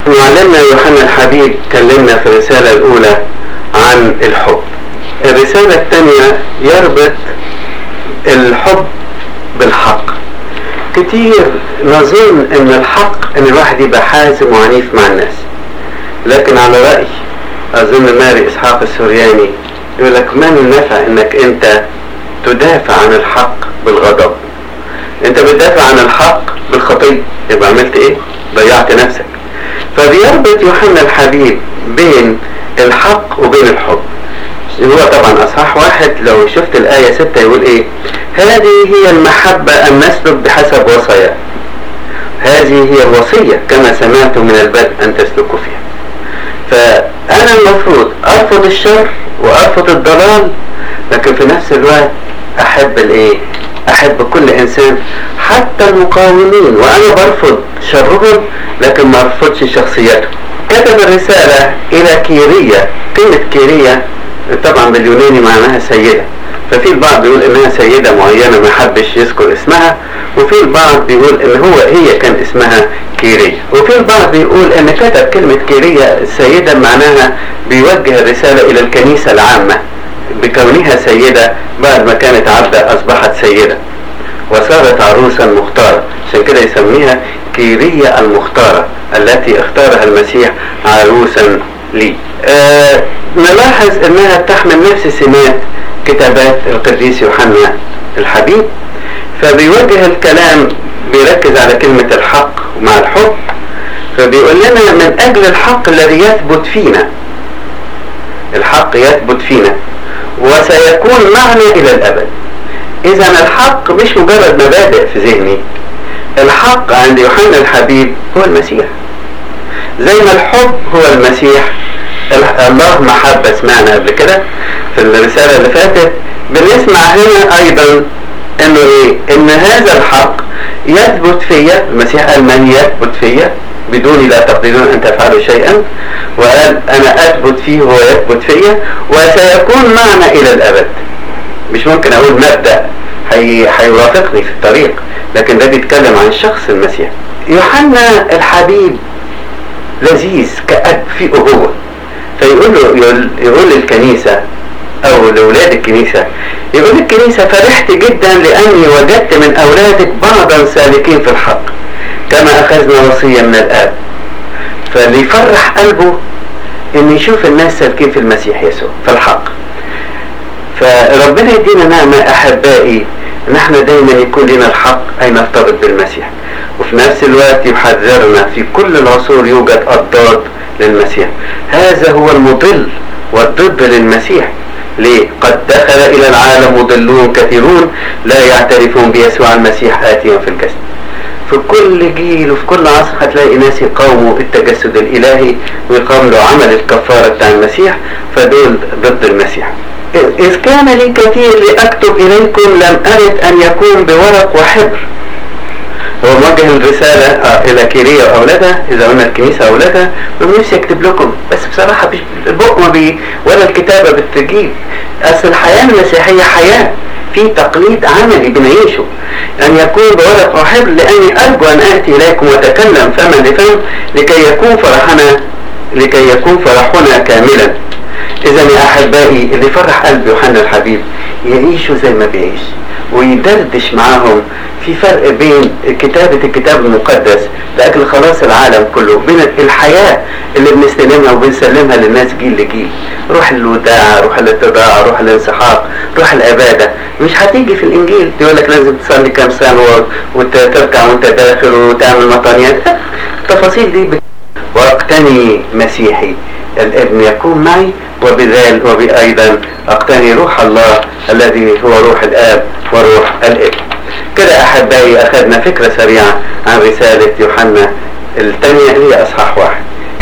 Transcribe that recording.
معلمنا يوحنا الحبيب كلمنا في الرسالة الأولى عن الحب الرسالة الثانية يربط الحب بالحق كتير نظن ان الحق ان الواحد يبقى حازم وعنيف مع الناس لكن على رأي اظن ماري اسحاق السورياني يقول لك ما النفع انك انت تدافع عن الحق بالغضب انت بتدافع عن الحق بالخطية يبقى عملت ايه ضيعت نفسك فبيربط يوحنا الحبيب بين الحق وبين الحب هو طبعا اصحاح واحد لو شفت الايه ستة يقول ايه هذه هي المحبة ان نسلك بحسب وصاياه هذه هي الوصية كما سمعتم من البدء ان تسلكوا فيها فانا المفروض ارفض الشر وارفض الضلال لكن في نفس الوقت احب الايه احب كل انسان حتى المقاومين وانا برفض شرهم لكن ما ارفضش شخصيتهم كتب الرسالة الى كيرية كلمة كيرية طبعا باليوناني معناها سيدة ففي البعض بيقول انها سيدة معينة ما حبش يذكر اسمها وفي البعض بيقول ان هو هي كان اسمها كيرية وفي البعض بيقول ان كتب كلمة كيرية السيدة معناها بيوجه الرسالة الى الكنيسة العامة بكونها سيدة بعد ما كانت عبدة اصبحت سيدة وصارت عروسا مختارة عشان كده يسميها كيرية المختارة التي اختارها المسيح عروسا لي آه نلاحظ انها تحمل نفس سمات كتابات القديس يوحنا الحبيب فبيوجه الكلام بيركز على كلمة الحق مع الحب فبيقول لنا من أجل الحق الذي يثبت فينا الحق يثبت فينا وسيكون معنا إلى الأبد إذا الحق مش مجرد مبادئ في ذهني الحق عند يوحنا الحبيب هو المسيح زي ما الحب هو المسيح الله محبة سمعنا قبل كده في الرسالة اللي فاتت بنسمع هنا أيضا إنه إيه؟ إن هذا الحق يثبت فيا المسيح قال من يثبت فيا بدوني لا تقدرون أن تفعلوا شيئا وقال أنا أثبت فيه وهو يثبت فيا وسيكون معنا إلى الأبد مش ممكن أقول مبدأ هي هيرافقني في الطريق لكن ده بيتكلم عن شخص المسيح يوحنا الحبيب لذيذ كأب في أبوة فيقول له يقول, يقول للكنيسة أو لأولاد الكنيسة يقول الكنيسة فرحت جدا لأني وجدت من أولادك بعضا سالكين في الحق كما أخذنا وصية من الآب فاللي يفرح قلبه إن يشوف الناس سالكين في المسيح يسوع في الحق فربنا يدينا نعمة أحبائي ان احنا دايما يكون لنا الحق اي نرتبط بالمسيح وفي نفس الوقت يحذرنا في كل العصور يوجد الضاد للمسيح هذا هو المضل والضد للمسيح ليه؟ قد دخل إلى العالم مضلون كثيرون لا يعترفون بيسوع المسيح آتيا في الجسد في كل جيل وفي كل عصر هتلاقي ناس يقاوموا التجسد الإلهي ويقاوموا عمل الكفارة بتاع المسيح فدول ضد المسيح إذ كان لي كثير لأكتب إليكم لم أرد أن يكون بورق وحبر هو موجه الرسالة آه إلى كيريا وأولادها إذا قلنا الكنيسة أولادها نفسي أكتب لكم بس بصراحة البق ما بي ولا الكتابة بتجيب أصل الحياة المسيحية حياة في تقليد عملي بنعيشه أن يكون بورق وحبر لأني أرجو أن آتي إليكم وأتكلم فما لفم لكي يكون فرحنا لكي يكون فرحنا كاملا إذا يا أحبائي اللي فرح قلب يوحنا الحبيب يعيشوا زي ما بيعيش ويدردش معاهم في فرق بين كتابة الكتاب المقدس لأجل خلاص العالم كله بين الحياة اللي بنستلمها وبنسلمها للناس جيل لجيل روح الوداع روح الاتضاع روح الانسحاق روح العبادة مش هتيجي في الإنجيل يقول لك لازم تصلي كام سنة وتركع وانت داخل وتعمل مطانيات التفاصيل دي بت... واقتني مسيحي الابن يكون معي وبذلك وبأيضا أقتني روح الله الذي هو روح الآب وروح الابن كده أحبائي أخذنا فكرة سريعة عن رسالة يوحنا الثانية اللي هي أصحاح واحد